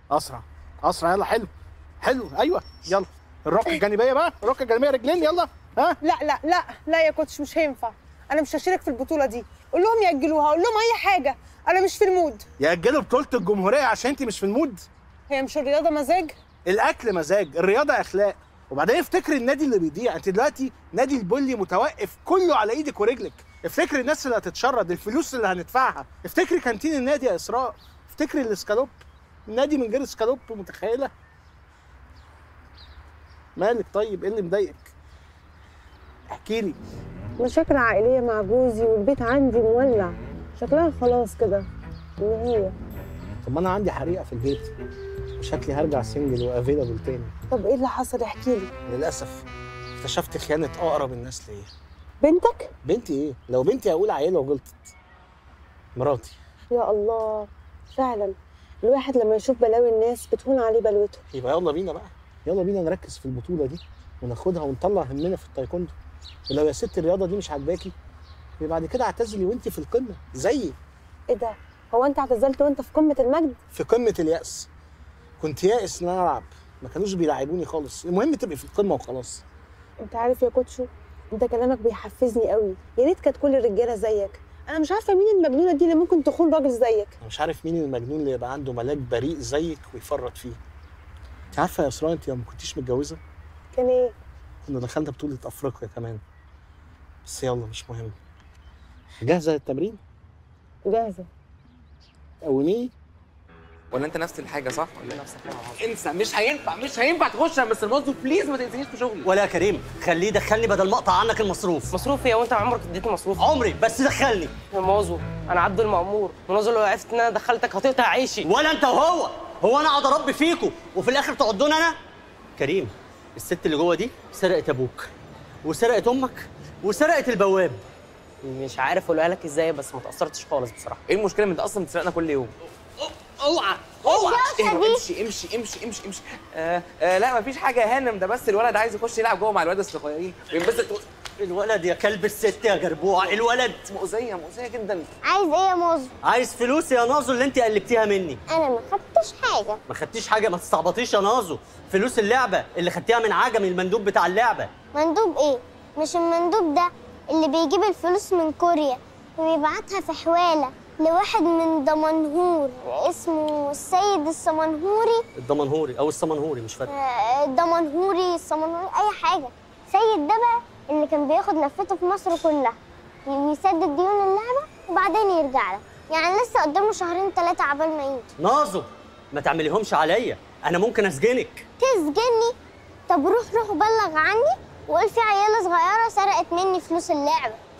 اسرع اسرع يلا حلو حلو ايوه يلا الركه الجانبيه بقى الركه الجانبيه رجلين يلا ها لا لا لا لا يا كوتش مش هينفع انا مش هشارك في البطوله دي قول لهم ياجلوها قول لهم اي حاجه انا مش في المود ياجلوا بطوله الجمهوريه عشان انت مش في المود هي مش الرياضه مزاج الاكل مزاج الرياضه اخلاق وبعدين افتكري النادي اللي بيضيع انت دلوقتي نادي البولي متوقف كله على ايدك ورجلك افتكري الناس اللي هتتشرد الفلوس اللي هندفعها افتكري كانتين النادي يا اسراء افتكري الاسكالوب النادي من غير اسكالوب متخيله مالك طيب ايه اللي مضايقك احكي لي مشاكل عائليه مع جوزي والبيت عندي مولع شكلها خلاص كده نهايه طب ما انا عندي حريقه في البيت وشكلي هرجع سنجل وافيلابل تاني طب ايه اللي حصل احكي لي للاسف اكتشفت خيانه اقرب الناس ليا بنتك بنتي ايه لو بنتي هقول عيله وغلطت مراتي يا الله فعلا الواحد لما يشوف بلاوي الناس بتهون عليه بلوته يبقى يلا بينا بقى يلا بينا نركز في البطوله دي وناخدها ونطلع همنا في التايكوندو ولو يا ست الرياضه دي مش عاجباكي يبقى بعد كده اعتزلي وانت في القمه زيي ايه ده هو انت اعتزلت وانت في قمه المجد في قمه الياس كنت يائس ان انا العب ما كانوش بيلعبوني خالص المهم تبقي في القمه وخلاص انت عارف يا كوتشو انت كلامك بيحفزني قوي يا ريت كانت كل الرجاله زيك انا مش عارفه مين المجنونه دي اللي ممكن تخون راجل زيك انا مش عارف مين المجنون اللي يبقى عنده ملاك بريء زيك ويفرط فيه انت عارفه يا اسراء انت لو ما كنتيش متجوزه كان ايه كنا دخلنا بطوله افريقيا كمان بس يلا مش مهم جاهزه للتمرين جاهزه قوميني ولا انت نفس الحاجه صح ولا نفس الحاجه انسى مش هينفع مش هينفع تخش يا مستر مازو بليز ما تنسينيش في شغلي ولا يا كريم خليه يدخلني بدل ما اقطع عنك المصروف مصروف ايه وانت عمرك اديتني مصروف عمري بس دخلني يا مازو انا عبد المأمور منازل لو عرفت ان انا دخلتك هتقطع عيشي ولا انت وهو هو انا اقعد اربي فيكم وفي الاخر تقعدون انا كريم الست اللي جوه دي سرقت ابوك وسرقت امك وسرقت البواب مش عارف اقولها لك ازاي بس ما تاثرتش خالص بصراحه ايه المشكله ما انت اصلا بتسرقنا كل يوم اوعى اوعى امشي امشي امشي امشي امشي آه آه لا مفيش حاجه يا هانم ده بس الولد عايز يخش يلعب جوه مع الولاد الصغيرين وينبسط الولد يا كلب الست يا جربوع الولد مؤذيه مؤذيه جدا عايز ايه يا موزو عايز فلوس يا نازو اللي انت قلبتيها مني انا ما خدتش حاجه ما خدتيش حاجه ما تستعبطيش يا نازو فلوس اللعبه اللي خدتيها من عجمي المندوب بتاع اللعبه مندوب ايه مش المندوب ده اللي بيجيب الفلوس من كوريا وبيبعتها في حواله لواحد من دمنهور اسمه السيد السمنهوري الدمنهوري او السمنهوري مش فاكر آه، الدمنهوري السمنهوري اي حاجه سيد ده بقى اللي كان بياخد لفته في مصر كلها يسدد ديون اللعبه وبعدين يرجع لها يعني لسه قدامه شهرين ثلاثه عبال ما يجي نازو ما تعمليهمش عليا انا ممكن اسجنك تسجني طب روح روح بلغ عني وقول في عيالة صغيرة سرقت مني فلوس اللعبة